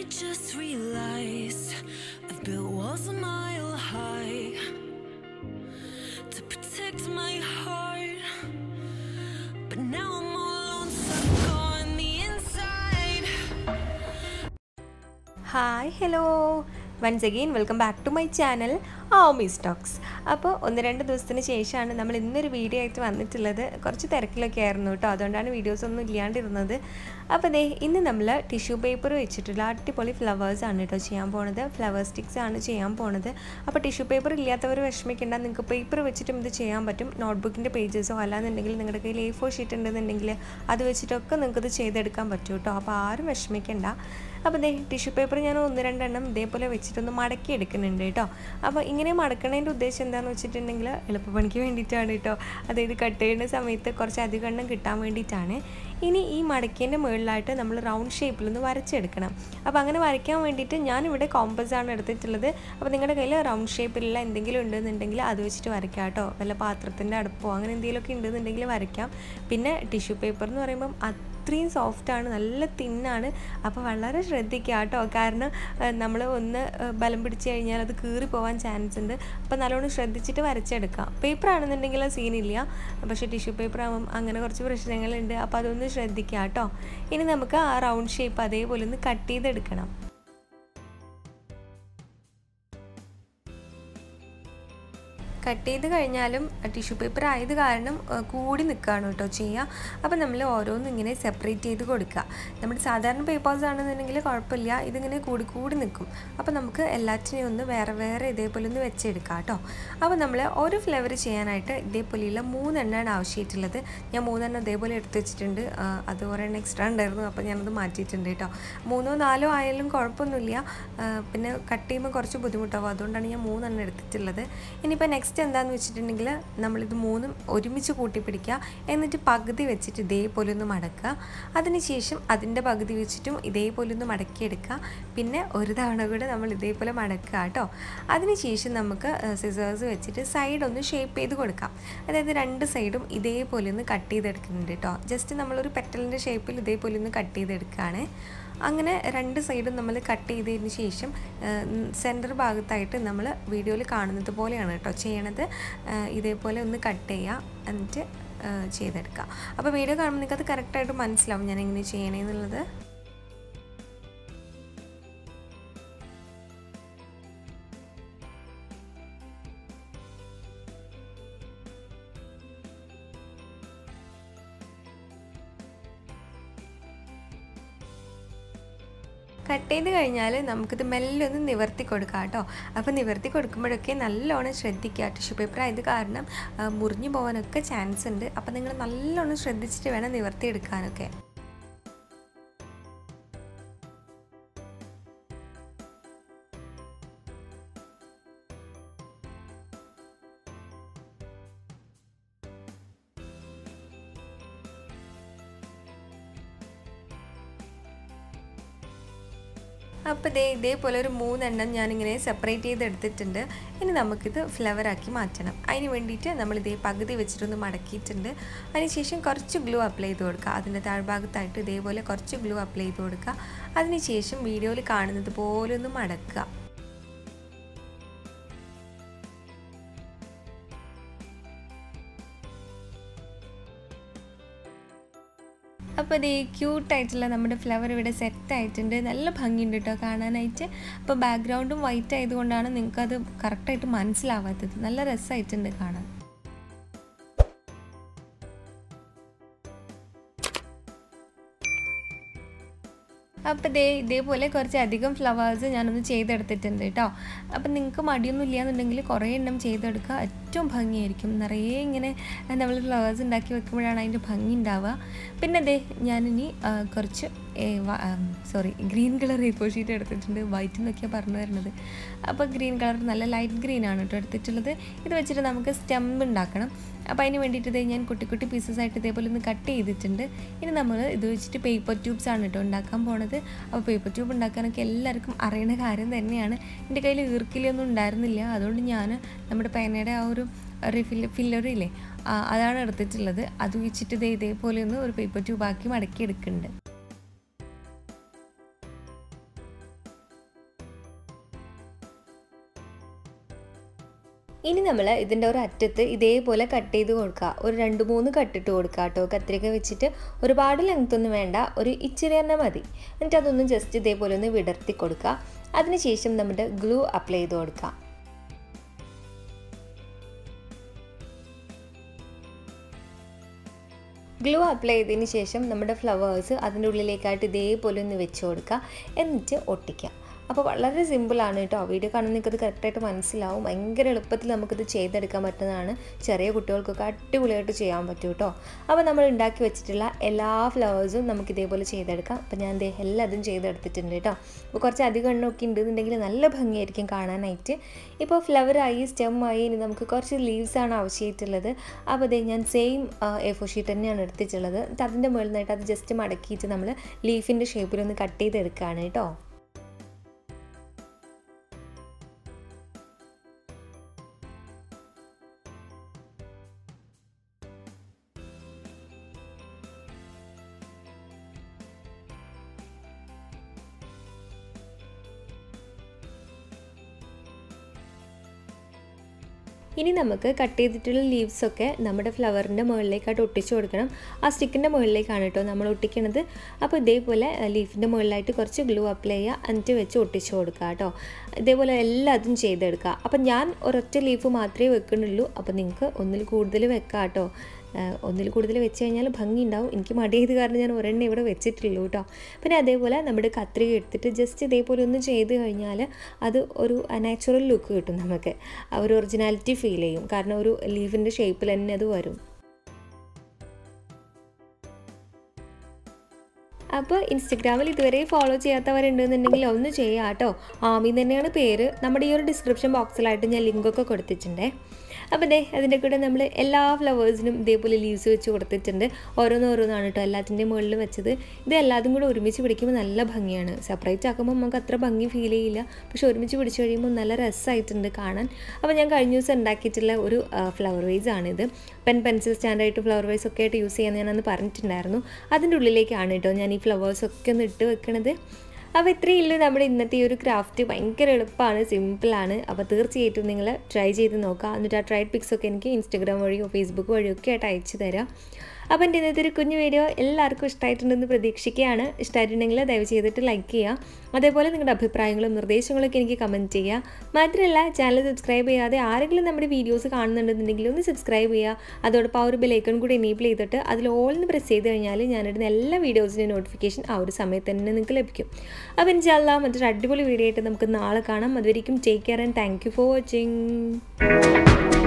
just realized I've built walls a mile high to protect my heart. But now I'm all alone, stuck on the inside. Hi hello once again welcome back to my channel ആ Miss Talks അപ്പോൾ ഒന്ന് രണ്ട് ദിവസത്തിന് ശേഷമാണ് നമ്മൾ ഇന്നൊരു video ആയിട്ട് വന്നിട്ടുള്ളത് കുറച്ച് തിരക്കിലൊക്കെ ആയിരുന്നു കേട്ടോ അതുകൊണ്ടാണ് വീഡിയോസ് ഒന്നും ഇല്ലാണ്ടിരുന്നത് അപ്പോൾ ദേ ഇന്ന് നമ്മൾ ടിഷ്യൂ പേപ്പർ വെച്ചിട്ടുള്ള അടിപൊളി ഫ്ലവേഴ്സ് ആണ് കേട്ടോ ചെയ്യാൻ പോണത് ഫ്ലവർ സ്റ്റിക്സ് ആണ് ചെയ്യാൻ പോണത് അപ്പോൾ ടിഷ്യൂ പേപ്പർ ഇല്ലാത്തവർ വിഷമിക്കേണ്ട നിങ്ങൾക്ക് പേപ്പർ വെച്ചിട്ടും ഇത് ചെയ്യാൻ പറ്റും നോട്ട്ബുക്കിൻ്റെ പേജസോ അല്ലാന്നുണ്ടെങ്കിൽ നിങ്ങളുടെ കയ്യിൽ എ ഫോർ ഷീറ്റ് ഉണ്ടെന്നുണ്ടെങ്കിൽ അത് വെച്ചിട്ടൊക്കെ നിങ്ങൾക്ക് ഇത് ചെയ്തെടുക്കാൻ പറ്റും കേട്ടോ അപ്പോൾ ആരും വിഷമിക്കേണ്ട അപ്പോൾ ദേ ടിഷ്യൂ പേപ്പർ ഞാൻ ഒന്ന് രണ്ടെണ്ണം ഇതേപോലെ വെച്ചിട്ടൊന്ന് മടക്കി എടുക്കുന്നുണ്ട് കേട്ടോ അപ്പോൾ ഇങ്ങനെ മടക്കണതിൻ്റെ ഉദ്ദേശം എന്താണെന്ന് വെച്ചിട്ടുണ്ടെങ്കിൽ എളുപ്പപ്പണിക്ക് വേണ്ടിയിട്ടാണ് കേട്ടോ അതായത് കട്ട് ചെയ്യുന്ന സമയത്ത് കുറച്ച് അധികം എണ്ണം കിട്ടാൻ വേണ്ടിയിട്ടാണ് ഇനി ഈ മടക്കേൻ്റെ മുകളിലായിട്ട് നമ്മൾ റൗണ്ട് ഷേപ്പിലൊന്ന് വരച്ചെടുക്കണം അപ്പോൾ അങ്ങനെ വരയ്ക്കാൻ വേണ്ടിയിട്ട് ഞാനിവിടെ കോമ്പസ് ആണ് എടുത്തിട്ടുള്ളത് അപ്പോൾ നിങ്ങളുടെ കയ്യിൽ റൗണ്ട് ഷേപ്പിലുള്ള എന്തെങ്കിലും ഉണ്ടെന്നുണ്ടെങ്കിൽ അത് വെച്ചിട്ട് വരയ്ക്കാം കേട്ടോ വല്ല പാത്രത്തിൻ്റെ അടുപ്പോ അങ്ങനെ എന്തെങ്കിലുമൊക്കെ ഉണ്ടെന്നുണ്ടെങ്കിൽ വരയ്ക്കാം പിന്നെ ടിഷ്യൂ പേപ്പർ എന്ന് പറയുമ്പം അത്രയും സോഫ്റ്റാണ് നല്ല തിന്നാണ് അപ്പോൾ വളരെ ശ്രദ്ധിക്കുക കേട്ടോ കാരണം നമ്മൾ ഒന്ന് ഏഹ്, ബലം പിടിച്ച് കഴിഞ്ഞാൽ അത് കീറി പോകാൻ ചാൻസ് ഉണ്ട് അപ്പോൾ നല്ലോണം ശ്രദ്ധിച്ചിട്ട് വരച്ചെടുക്കാം പേപ്പർ ആണെന്നുണ്ടെങ്കിൽ സീനില്ല പക്ഷേ ടിഷ്യൂ പേപ്പർ ആകുമ്പം അങ്ങനെ കുറച്ച് പ്രശ്നങ്ങളുണ്ട് അപ്പോൾ അതൊന്ന് ശ്രദ്ധിക്കുക കേട്ടോ ഇനി നമുക്ക് ആ റൗണ്ട് ഷേപ്പ് അതേപോലെ ഒന്ന് കട്ട് ചെയ്തെടുക്കണം കട്ട് ചെയ്ത് കഴിഞ്ഞാലും ടിഷ്യൂ പേപ്പർ ആയത് കാരണം ആ, കൂടി നിൽക്കുകയാണ് കേട്ടോ ചെയ്യുക അപ്പോൾ നമ്മൾ ഓരോന്നും ഇങ്ങനെ സെപ്പറേറ്റ് ചെയ്ത് കൊടുക്കുക നമ്മുടെ സാധാരണ പേപ്പേഴ്സ് ആണെന്നുണ്ടെങ്കിൽ കുഴപ്പമില്ല ഇതിങ്ങനെ കൂടി കൂടി നിൽക്കും അപ്പോൾ നമുക്ക് എല്ലാറ്റിനെയും ഒന്ന് വേറെ വേറെ ഇതേപോലെ ഒന്ന് വെച്ചെടുക്കാം കേട്ടോ അപ്പോൾ നമ്മൾ ഒരു ഫ്ലേവർ ചെയ്യാനായിട്ട് ഇതേപോലെയുള്ള മൂന്നെണ്ണമാണ് ആവശ്യമായിട്ടുള്ളത് ഞാൻ മൂന്നെണ്ണം ഇതേപോലെ എടുത്ത് വെച്ചിട്ടുണ്ട് ആ, അത് ഒരെണ്ണം എക്സ്ട്രാ ഉണ്ടായിരുന്നു അപ്പോൾ ഞാനത് മാറ്റിയിട്ടുണ്ട് കേട്ടോ മൂന്നോ നാലോ ആയാലും കുഴപ്പമൊന്നുമില്ല ആ, പിന്നെ കട്ട് ചെയ്യുമ്പോൾ കുറച്ച് ബുദ്ധിമുട്ടാവും അതുകൊണ്ടാണ് ഞാൻ മൂന്നെണ്ണം എടുത്തിട്ടുള്ളത് ഇനിയിപ്പോൾ നെക്സ്റ്റ് എന്താണെന്ന് വെച്ചിട്ടുണ്ടെങ്കിൽ നമ്മളിത് മൂന്നും ഒരുമിച്ച് കൂട്ടി പിടിക്കുക എന്നിട്ട് പകുതി വെച്ചിട്ട് ഇതേപോലെ ഒന്ന് മടക്കുക അതിനുശേഷം അതിൻ്റെ പകുതി വെച്ചിട്ടും ഇതേപോലെ ഒന്ന് മടക്കിയെടുക്കുക പിന്നെ ഒരു തവണ കൂടെ നമ്മൾ ഇതേപോലെ മടക്കുക കേട്ടോ അതിനുശേഷം നമുക്ക് സിസേഴ്സ് വെച്ചിട്ട് സൈഡ് ഒന്ന് ഷേപ്പ് ചെയ്ത് കൊടുക്കാം അതായത് രണ്ട് സൈഡും ഇതേപോലെ ഒന്ന് കട്ട് ചെയ്തെടുക്കുന്നുണ്ട് കേട്ടോ ജസ്റ്റ് നമ്മളൊരു പെറ്റലിൻ്റെ ഷേപ്പിൽ ഇതേപോലെ ഒന്ന് കട്ട് ചെയ്തെടുക്കുകയാണ് അങ്ങനെ രണ്ട് സൈഡും നമ്മൾ കട്ട് ചെയ്തതിന് ശേഷം സെൻറ്റർ ഭാഗത്തായിട്ട് നമ്മൾ വീഡിയോയിൽ കാണുന്നത് പോലെയാണ് കേട്ടോ ചെയ്യണത് ആ, ഇതേപോലെ ഒന്ന് കട്ട് ചെയ്യുക എന്നിട്ട് ആ, ചെയ്തെടുക്കുക അപ്പോൾ വീഡിയോ കാണുമ്പോൾ നിങ്ങൾക്ക് അത് കറക്റ്റായിട്ട് മനസ്സിലാവും ഞാൻ എങ്ങനെ ചെയ്യണേന്നുള്ളത് കട്ട് ചെയ്ത് കഴിഞ്ഞാൽ നമുക്കിത് മെല്ലെ ഒന്ന് നിവർത്തി കൊടുക്കാം കേട്ടോ അപ്പോൾ നിവർത്തി കൊടുക്കുമ്പോഴൊക്കെ നല്ലോണം ശ്രദ്ധിക്കുക ടിഷ്യൂ പേപ്പർ ആയത് കാരണം ആ, മുറിഞ്ഞു പോകാനൊക്കെ ചാൻസ് ഉണ്ട് അപ്പോൾ നിങ്ങൾ നല്ലോണം ശ്രദ്ധിച്ചിട്ട് വേണം നിവർത്തി എടുക്കാനൊക്കെ അപ്പോൾ ദേ ഇതേപോലെ ഒരു മൂന്നെണ്ണം ഞാനിങ്ങനെ സെപ്പറേറ്റ് ചെയ്ത് എടുത്തിട്ടുണ്ട് ഇനി നമുക്കിത് ഫ്ലവറാക്കി മാറ്റണം അതിന് വേണ്ടിയിട്ട് നമ്മൾ ഇതേ പകുതി വെച്ചിട്ടൊന്ന് മടക്കിയിട്ടുണ്ട് അതിനുശേഷം കുറച്ച് ഗ്ലൂ അപ്ലൈ ചെയ്ത് കൊടുക്കുക അതിൻ്റെ താഴ്ഭാഗത്തായിട്ട് ഇതേപോലെ കുറച്ച് ഗ്ലൂ അപ്ലൈ ചെയ്ത് കൊടുക്കുക അതിനുശേഷം വീഡിയോയിൽ കാണുന്നത് പോലെ ഒന്ന് മടക്കുക അപ്പോൾ ഇത് ക്യൂട്ടായിട്ടുള്ള നമ്മുടെ ഫ്ലവർ ഇവിടെ സെറ്റ് ആയിട്ടുണ്ട് നല്ല ഭംഗിയുണ്ട് കേട്ടോ കാണാനായിട്ട് അപ്പോൾ ബാക്ക്ഗ്രൗണ്ടും വൈറ്റ് ആയതുകൊണ്ടാണ് നിങ്ങൾക്കത് കറക്റ്റായിട്ട് മനസ്സിലാവാത്തത് നല്ല രസമായിട്ടുണ്ട് കാണാൻ അപ്പോൾ ദേ ഇതേപോലെ കുറച്ച് അധികം ഫ്ലവേഴ്സ് ഞാനൊന്ന് ചെയ്തെടുത്തിട്ടുണ്ട് കേട്ടോ അപ്പം നിങ്ങൾക്ക് മടിയൊന്നും ഇല്ലയെന്നുണ്ടെങ്കിൽ കുറേ എണ്ണം ചെയ്തെടുക്കുക ഏറ്റവും ഭംഗിയായിരിക്കും നിറയെ ഇങ്ങനെ നമ്മൾ ഫ്ലവേഴ്സ് ഉണ്ടാക്കി വെക്കുമ്പോഴാണ് അതിൻ്റെ ഭംഗി ഉണ്ടാവുക പിന്നെ ദേ ഞാനിനി ആ, കുറച്ച് സോറി ഗ്രീൻ കളർ ഏപ്പോ ഷീറ്റ് എടുത്തിട്ടുണ്ട് വൈറ്റ് എന്നൊക്കെയാണ് പറഞ്ഞു വരുന്നത് അപ്പോൾ ഗ്രീൻ കളർ നല്ല ലൈറ്റ് ഗ്രീൻ ആണ് കേട്ടോ എടുത്തിട്ടുള്ളത് ഇത് വെച്ചിട്ട് നമുക്ക് സ്റ്റെമ്പ് ഉണ്ടാക്കണം അപ്പോൾ അതിന് വേണ്ടിയിട്ട് ഇത് ഞാൻ കുട്ടി കുട്ടി പീസസ് ആയിട്ട് ഇതേപോലെ ഒന്ന് കട്ട് ചെയ്തിട്ടുണ്ട് ഇനി നമ്മൾ ഇത് വെച്ചിട്ട് പേപ്പർ ട്യൂബ്സ് ആണ് കേട്ടോ ഉണ്ടാക്കാൻ പോണത് അപ്പോൾ പേപ്പർ ട്യൂബ് ഉണ്ടാക്കാനൊക്കെ എല്ലാവർക്കും അറിയുന്ന കാര്യം തന്നെയാണ് എൻ്റെ കയ്യിൽ ഈർക്കിലൊന്നും ഉണ്ടായിരുന്നില്ല അതുകൊണ്ട് ഞാൻ നമ്മുടെ പേനയുടെ ആ ഒരു റിഫിൽ ഫില്ലറില്ലേ അതാണ് എടുത്തിട്ടുള്ളത് അത് വെച്ചിട്ട് ഇത് ഇതേപോലെ ഒന്ന് ഒരു പേപ്പർ ട്യൂബാക്കി മടക്കി എടുക്കുന്നുണ്ട് ഇനി നമ്മൾ ഇതിൻ്റെ ഒരു അറ്റത്ത് ഇതേപോലെ കട്ട് ചെയ്ത് കൊടുക്കുക ഒരു രണ്ട് മൂന്ന് കട്ടിട്ട് കൊടുക്കുക കേട്ടോ കത്രിക വെച്ചിട്ട് ഒരുപാട് ലെങ്ത് ഒന്നും വേണ്ട ഒരു ഇച്ചിരി തന്നെ മതി എന്നിട്ട് അതൊന്ന് ജസ്റ്റ് ഇതേപോലെ ഒന്ന് വിടർത്തി കൊടുക്കുക അതിനുശേഷം നമ്മുടെ ഗ്ലൂ അപ്ലൈ ചെയ്ത് കൊടുക്കുക ഗ്ലൂ അപ്ലൈ ചെയ്തതിന് ശേഷം നമ്മുടെ ഫ്ലവേഴ്സ് അതിൻ്റെ ഉള്ളിലേക്കായിട്ട് ഇതേപോലെ ഒന്ന് വെച്ച് കൊടുക്കുക എന്നിട്ട് ഒട്ടിക്കുക അപ്പോൾ വളരെ സിമ്പിളാണ് കേട്ടോ വീഡിയോ കാണുന്ന നിങ്ങൾക്കത് കറക്റ്റായിട്ട് മനസ്സിലാവും ഭയങ്കര എളുപ്പത്തിൽ നമുക്കിത് ചെയ്തെടുക്കാൻ പറ്റുന്നതാണ് ചെറിയ കുട്ടികൾക്കൊക്കെ അടിപൊളിയായിട്ട് ചെയ്യാൻ പറ്റും കേട്ടോ അപ്പോൾ നമ്മൾ ഉണ്ടാക്കി വെച്ചിട്ടുള്ള എല്ലാ ഫ്ലവേഴ്സും നമുക്ക് ഇതേപോലെ ചെയ്തെടുക്കാം അപ്പോൾ ഞാൻ ദേ എല്ലാതും ചെയ്തെടുത്തിട്ടുണ്ട് കേട്ടോ അപ്പോൾ കുറച്ച് അധികം എണ്ണമൊക്കെ ഉണ്ടെന്നുണ്ടെങ്കിൽ നല്ല ഭംഗിയായിരിക്കും കാണാനായിട്ട് ഇപ്പോൾ ഫ്ലവറായി സ്റ്റെമ്മായി ഇനി നമുക്ക് കുറച്ച് ലീവ്സാണ് ആവശ്യമായിട്ടുള്ളത് അപ്പോൾ അതേ ഞാൻ സെയിം എ ഫോർ ഷീറ്റ് തന്നെയാണ് എടുത്തിട്ടുള്ളത് എന്നിട്ട് അതിൻ്റെ മുകളിൽ നിന്നായിട്ട് അത് ജസ്റ്റ് മടക്കിയിട്ട് നമ്മൾ ലീഫിൻ്റെ ഷേപ്പിലൊന്ന് കട്ട് ചെയ്തെടുക്കുകയാണ് കേട്ടോ ഇനി നമുക്ക് കട്ട് ചെയ്തിട്ടുള്ള ലീവ്സൊക്കെ നമ്മുടെ ഫ്ലവറിൻ്റെ മുകളിലേക്കായിട്ട് ഒട്ടിച്ചു കൊടുക്കണം ആ സ്റ്റിക്കിൻ്റെ മുകളിലേക്കാണ് കേട്ടോ നമ്മൾ ഒട്ടിക്കണത് അപ്പോൾ ഇതേപോലെ ലീഫിൻ്റെ മുകളിലായിട്ട് കുറച്ച് ഗ്ലൂ അപ്ലൈ ചെയ്യുക എന്നിട്ട് വെച്ച് ഒട്ടിച്ചു കൊടുക്കുക കേട്ടോ ഇതേപോലെ എല്ലാതും ചെയ്തെടുക്കുക അപ്പം ഞാൻ ഒരൊറ്റ ലീഫ് മാത്രമേ വെക്കുന്നുള്ളൂ അപ്പോൾ നിങ്ങൾക്ക് ഒന്നിൽ കൂടുതൽ വെക്കാം കേട്ടോ ഒന്നിൽ കൂടുതൽ വെച്ച് കഴിഞ്ഞാൽ ഭംഗി ഉണ്ടാവും എനിക്ക് മടിയത് കാരണം ഞാൻ ഒരെണ്ണം ഇവിടെ വെച്ചിട്ടുള്ളൂ കേട്ടോ പിന്നെ അതേപോലെ നമ്മുടെ കത്രിക എടുത്തിട്ട് ജസ്റ്റ് ഇതേപോലെ ഒന്ന് ചെയ്ത് കഴിഞ്ഞാൽ അത് ഒരു നാച്ചുറൽ ലുക്ക് കിട്ടും നമുക്ക് ആ ഒരു ഒറിജിനാലിറ്റി ഫീൽ ചെയ്യും കാരണം ഒരു ലീഫിൻ്റെ ഷേപ്പിൽ തന്നെ അത് വരും അപ്പോൾ ഇൻസ്റ്റഗ്രാമിൽ ഇതുവരെ ഫോളോ ചെയ്യാത്തവരുണ്ടെന്നുണ്ടെങ്കിൽ ഒന്ന് ചെയ്യാം കേട്ടോ ആമി തന്നെയാണ് പേര് നമ്മുടെ ഈ ഒരു ഡിസ്ക്രിപ്ഷൻ ബോക്സിലായിട്ട് ഞാൻ ലിങ്കൊക്കെ കൊടുത്തിട്ടുണ്ടേ അപ്പോൾ ദേ അതിൻ്റെ കൂടെ നമ്മൾ എല്ലാ ഫ്ലവേഴ്സിനും ഇതേപോലെ ലീവ്സ് വെച്ച് കൊടുത്തിട്ടുണ്ട് ഓരോന്നോരോന്നാണ് കേട്ടോ എല്ലാത്തിൻ്റെയും മുകളിൽ വെച്ചത് ഇത് എല്ലാതും കൂടെ ഒരുമിച്ച് പിടിക്കുമ്പോൾ നല്ല ഭംഗിയാണ് സെപ്പറേറ്റ് ആക്കുമ്പോൾ നമുക്ക് അത്ര ഭംഗി ഫീൽ ചെയ്യില്ല പക്ഷെ ഒരുമിച്ച് പിടിച്ച് കഴിയുമ്പോൾ നല്ല രസമായിട്ടുണ്ട് കാണാൻ അപ്പോൾ ഞാൻ കഴിഞ്ഞ ദിവസം ഉണ്ടാക്കിയിട്ടുള്ള ഒരു ഫ്ലവർ വേസ് ആണിത് പെൻ പെൻസിൽ സ്റ്റാൻഡായിട്ട് ഫ്ലവർ വേസ് ഒക്കെ ആയിട്ട് യൂസ് ചെയ്യാൻ ഞാനന്ന് പറഞ്ഞിട്ടുണ്ടായിരുന്നു അതിൻ്റെ ഉള്ളിലേക്കാണ് കേട്ടോ ഞാൻ ഈ ഫ്ലവേഴ്സൊക്കെ ഒന്ന് ഇട്ട് വെക്കണത് അപ്പോൾ ഇത്രയേ ഉള്ളൂ നമ്മുടെ ഇന്നത്തെ ഈ ഒരു ക്രാഫ്റ്റ് ഭയങ്കര എളുപ്പമാണ് സിമ്പിളാണ് അപ്പോൾ തീർച്ചയായിട്ടും നിങ്ങൾ ട്രൈ ചെയ്ത് നോക്കുക എന്നിട്ട് ആ ട്രൈഡ് പിക്സ് ഒക്കെ എനിക്ക് ഇൻസ്റ്റഗ്രാം വഴിയോ ഫേസ്ബുക്ക് വഴിയോ ഒക്കെ ആയിട്ട് അയച്ചു തരാം അപ്പോൾ എൻ്റെ ഇന്നത്തെ ഒരു കുഞ്ഞു വീഡിയോ എല്ലാവർക്കും ഇഷ്ടമായിട്ടുണ്ടെന്ന് പ്രതീക്ഷിക്കുകയാണ് ഇഷ്ടമായിട്ടുണ്ടെങ്കിൽ ദയവ് ചെയ്തിട്ട് ലൈക്ക് ചെയ്യുക അതേപോലെ നിങ്ങളുടെ അഭിപ്രായങ്ങളും നിർദ്ദേശങ്ങളൊക്കെ എനിക്ക് കമൻറ്റ് ചെയ്യുക മാത്രമല്ല ചാനൽ സബ്സ്ക്രൈബ് ചെയ്യാതെ ആരെങ്കിലും നമ്മുടെ വീഡിയോസ് കാണുന്നുണ്ടെന്നുണ്ടെങ്കിൽ ഒന്ന് സബ്സ്ക്രൈബ് ചെയ്യുക അതോടൊപ്പം ആ ഒരു ബെലൈക്കൺ കൂടി എനേബിൾ ചെയ്തിട്ട് അതിൽ ഓൾന്ന് പ്രസ് ചെയ്ത് കഴിഞ്ഞാൽ ഞാനിടുന്ന എല്ലാ വീഡിയോസിൻ്റെ നോട്ടിഫിക്കേഷൻ ആ ഒരു സമയത്ത് തന്നെ നിങ്ങൾക്ക് ലഭിക്കും അപ്പോൾ ഇൻഷാല്ല മറ്റൊരു അടിപൊളി വീഡിയോ ആയിട്ട് നമുക്ക് നാളെ കാണാം അതുവരെയും take care and thank you for watching